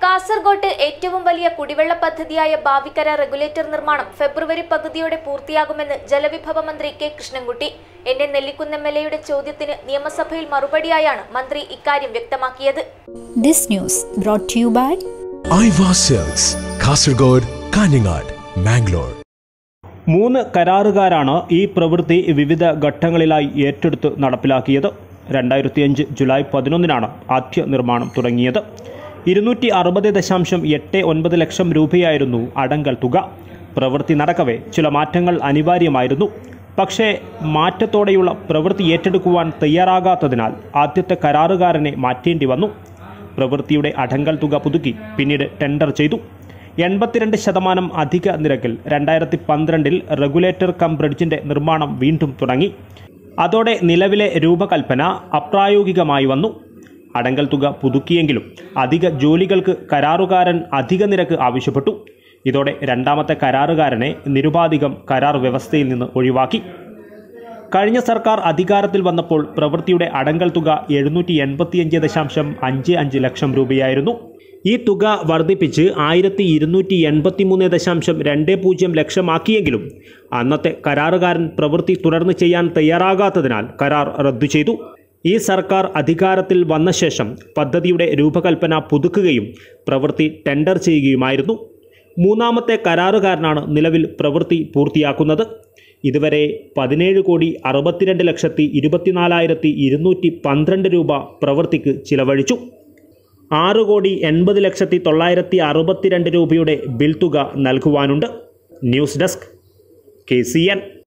കാസർഗോട്ട് ഏറ്റവും വലിയ കുടിവെള്ള പദ്ധതിയായ ബാവിക്കര റെഗുലേറ്റർ നിർമ്മാണം ഫെബ്രുവരി പകുതിയോടെ പൂർത്തിയാകുമെന്ന് ജലവിഭവ മന്ത്രി കെ കൃഷ്ണൻകുട്ടി എന്റെ നെല്ലിക്കുന്ന് എം എൽ എയുടെ ചോദ്യത്തിന് നിയമസഭയിൽ മറുപടിയായാണ് മന്ത്രി ഇക്കാര്യം വ്യക്തമാക്കിയത് This news brought to you by Aiwa sales Kasaragod Kanhangad Mangalore മൂന്ന് കരാറുകാരാണ് ഈ പ്രവൃത്തി വിവിധ ഘട്ടങ്ങളിലായി ഏറ്റെടുത്ത് നടപ്പിലാക്കിയത് രണ്ടായിരത്തിയഞ്ച് ജൂലൈ പതിനൊന്നിനാണ് ആദ്യ നിർമ്മാണം തുടങ്ങിയത് ഇരുന്നൂറ്റി അറുപത് ദശാംശം എട്ട് ഒൻപത് ലക്ഷം രൂപയായിരുന്നു അടങ്കൽ തുക പ്രവൃത്തി നടക്കവേ ചില മാറ്റങ്ങൾ അനിവാര്യമായിരുന്നു പക്ഷേ മാറ്റത്തോടെയുള്ള പ്രവൃത്തി ഏറ്റെടുക്കുവാൻ തയ്യാറാകാത്തതിനാൽ ആദ്യത്തെ കരാറുകാരനെ മാറ്റേണ്ടി വന്നു പ്രവൃത്തിയുടെ അടങ്കൽ തുക പുതുക്കി പിന്നീട് ടെൻഡർ ചെയ്തു എൺപത്തിരണ്ട് ശതമാനം അധിക നിരക്കിൽ രണ്ടായിരത്തി പന്ത്രണ്ടിൽ റെഗുലേറ്റർ കം ബ്രിഡ്ജിന്റെ നിർമ്മാണം വീണ്ടും തുടങ്ങി അതോടെ നിലവിലെ രൂപകൽപ്പന അപ്രായോഗികമായി വന്നു അടങ്കൽ തുക പുതുക്കിയെങ്കിലും അധിക ജോലികൾക്ക് കരാറുകാരൻ അധിക നിരക്ക് ആവശ്യപ്പെട്ടു ഇതോടെ രണ്ടാമത്തെ കരാറുകാരനെ നിരുപാധികം കരാർ വ്യവസ്ഥയിൽ നിന്ന് ഒഴിവാക്കി കഴിഞ്ഞ സർക്കാർ അധികാരത്തിൽ വന്നപ്പോൾ പ്രവൃത്തിയുടെ അടങ്കൽ തുക എഴുന്നൂറ്റി എൺപത്തിയഞ്ച് ദശാംശം അഞ്ച് അഞ്ച് ലക്ഷം രൂപയായിരുന്നു ഈ തുക വർദ്ധിപ്പിച്ച് ആയിരത്തി ഇരുന്നൂറ്റി എൺപത്തി മൂന്ന് ദശാംശം രണ്ട് പൂജ്യം ലക്ഷമാക്കിയെങ്കിലും അന്നത്തെ കരാറുകാരൻ പ്രവൃത്തി തുടർന്ന് ചെയ്യാൻ തയ്യാറാകാത്തതിനാൽ കരാർ റദ്ദു ചെയ്തു ഈ സർക്കാർ അധികാരത്തിൽ വന്ന ശേഷം പദ്ധതിയുടെ രൂപകൽപ്പന പുതുക്കുകയും പ്രവൃത്തി ടെൻഡർ ചെയ്യുകയുമായിരുന്നു മൂന്നാമത്തെ കരാറുകാരനാണ് നിലവിൽ പ്രവൃത്തി പൂർത്തിയാക്കുന്നത് ഇതുവരെ പതിനേഴ് കോടി അറുപത്തിരണ്ട് ലക്ഷത്തി ഇരുപത്തിനാലായിരത്തി ഇരുന്നൂറ്റി പന്ത്രണ്ട് രൂപ പ്രവൃത്തിക്ക് ചിലവഴിച്ചു ആറ് കോടി എൺപത് ലക്ഷത്തി തൊള്ളായിരത്തി അറുപത്തിരണ്ട് രൂപയുടെ ബിൽ തുക നൽകുവാനുണ്ട് news desk K C N